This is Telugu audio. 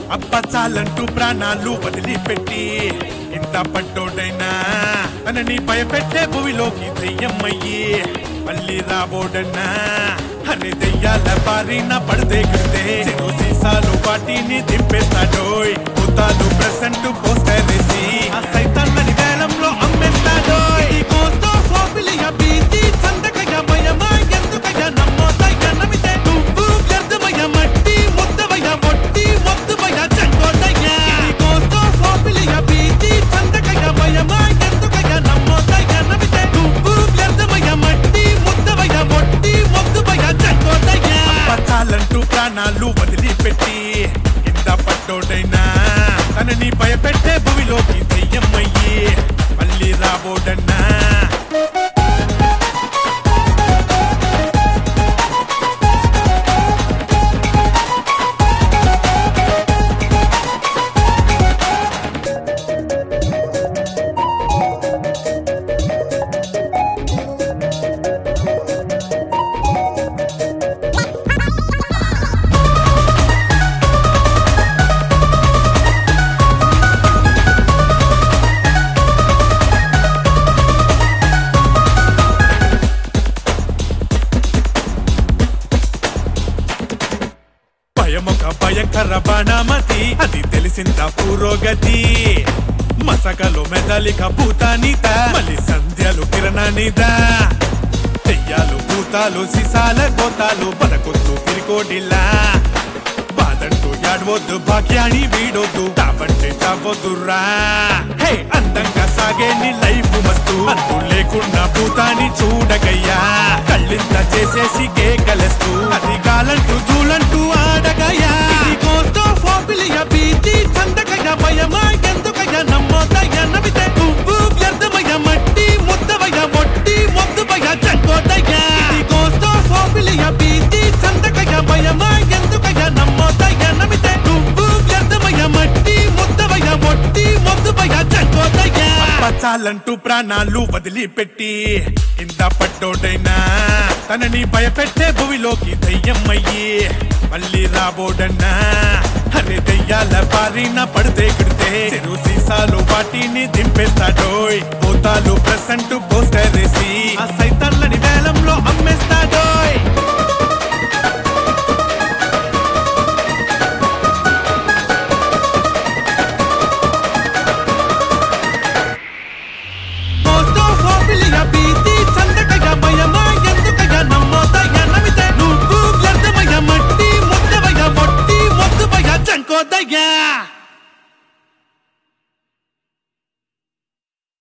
అబ్బ చాలంటూ ప్రాణాలు వదిలిపెట్టి ఇంత పట్టోడైనా తనని భయపెట్టే భూమిలోకి దెయ్యమ్మయ్యి మళ్ళీ రాబోడన్నా అరే దెయ్యాల బారిన పడితే గిడితే చెరు సీసాలు వాటిని దింపేస్తాడోయ్ భూతాలు ప్రెసెంట్ పోస్టర్ వేసి ఆ సైతాన్లని వేలంలో అమ్మేస్తాడోయ్ ఈ కోస్తో ఫోబిలియ భీతి సందకయ భయమా ఎందుకయ నమ్మోదయ నమితే నువ్వు వ్యర్థమయ మట్టి ముద్దవయ మొట్టి మొద్దువయ చెంగోదయ ఈ కోస్తో ఫోబిలియ భీతి సందకయ భయమా ఎందుకయ నమ్మోదయ నమితే నువ్వు వ్యర్థమయ మట్టి ముద్దవయ మొట్టి మొద్దువయ చెంగోదయ చాలంటూ ప్రాణాలు వదిలిపెట్టి కింద పట్టోడైనా తనని భయపెట్టే భూమిలోకి దెయ్యమ్మయ్యి మళ్ళీ రాబోడన్నా భయమొక భయంకర బాణమతి అది తెలిసిందా పురోగతి మసకలు మెదలిక భూతానిత మళ్ళీ సంధ్యలు కిరణానిదా దెయ్యాలు భూతాలు సిసాల కోతాలు బతకొద్దు తిరికోడిలా బాదంటూ యాడవద్దు భాగ్యాన్ని వీడొద్దు తావంటే చావద్దురా హే అందంగా సాగే నీ లైఫ్ మస్తు అంతు లేకుండా భూతాన్ని చూడగయ్యా కళ్ళింత చేసేసి కేకలేస్తూ అది కాలంటూ చూలంటూ ఆడగయ్యా ఇది కోస్తో ఫోబిలియ భీతి చందకయ్య భయమా ఎందుకయ్య నమ్మోదయ్య నవితే నువ్వు వ్యర్థమయ్య మట్టి ముద్దవయ్య మొట్టి మొద్దువయ్య చంకోదయ్య ఇది కోస్తో ఫోబిలియ భీతి చందకయ్య భయమా ఎందుకయ్య నమ్మోదయ్య నవితే నువ్వు వ్యర్థమయ్య మట్టి ముద్దవయ్య మొట్టి మొద్దువయ్య చంకోదయ్య చాలంటూ ప్రాణాలు వదిలిపెట్టి ఇంత పట్టోడైనా తనని భయపెట్టే భూమిలోకి దయ్యమ్మయ్యి మళ్ళీ రాబోడన్నా అరే దయ్యాల బారిన పడితే గిడితే చెరు సీసాలు వాటిని దింపేస్తాడోయ్ భూతాలు ప్రెసెంట్ పోస్టర్ వేసి ఆ సైతాన్లని వేలంలో అమ్మేస్తాడోయ్